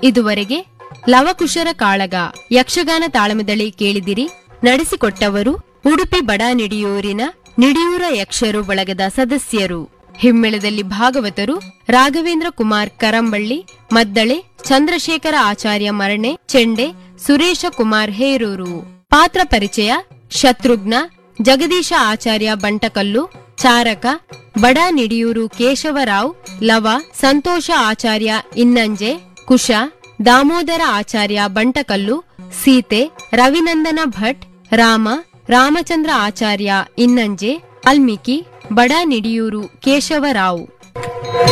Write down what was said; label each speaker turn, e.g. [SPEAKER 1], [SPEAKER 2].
[SPEAKER 1] ಇದುವರೆಗೆ ಲವಕುಶರ ಕಾಳಗ ಯಕ್ಷಗಾನ ತಾಳಮದಳಿ ಕೇಳಿದಿರಿ ನಡೆಸಿಕೊಟ್ಟವರು ಉಡುಪಿ ಬಡ ನಿಡಿಯೂರಿನ ನಿಡಿಯೂರ ಯಕ್ಷರು ಬಳಗದ ಸದಸ್ಯರು ಹಿಮ್ಮೇಳದಲ್ಲಿ ಭಾಗವತರು ರಾಘವೇಂದ್ರ ಕುಮಾರ್ ಕರಂಬಳ್ಳಿ ಮದ್ದಳೆ ಚಂದ್ರಶೇಖರ ಆಚಾರ್ಯ ಮರಣೆ ಚೆಂಡೆ ಸುರೇಶ ಕುಮಾರ್ ಹೇರೂರು ಪಾತ್ರ ಪರಿಚಯ ಶತ್ರುಘ್ನ ಜಗದೀಶ ಆಚಾರ್ಯ ಬಂಟಕಲ್ಲು ಚಾರಕ ಬಡ ನಿಡಿಯೂರು ಕೇಶವರಾವ್ ಲವ ಸಂತೋಷ ಆಚಾರ್ಯ ಇನ್ನಂಜೆ ಕುಶ ದಾಮೋದರ ಆಚಾರ್ಯ ಬಂಟಕಲ್ಲು ಸೀತೆ ರವಿನಂದನ ಭಟ್ ರಾಮ ರಾಮಚಂದ್ರ ಆಚಾರ್ಯ ಇನ್ನಂಜೆ ವಾಲ್ಮೀಕಿ ಬಡ ನಿಡಿಯೂರು ಕೇಶವರಾವ್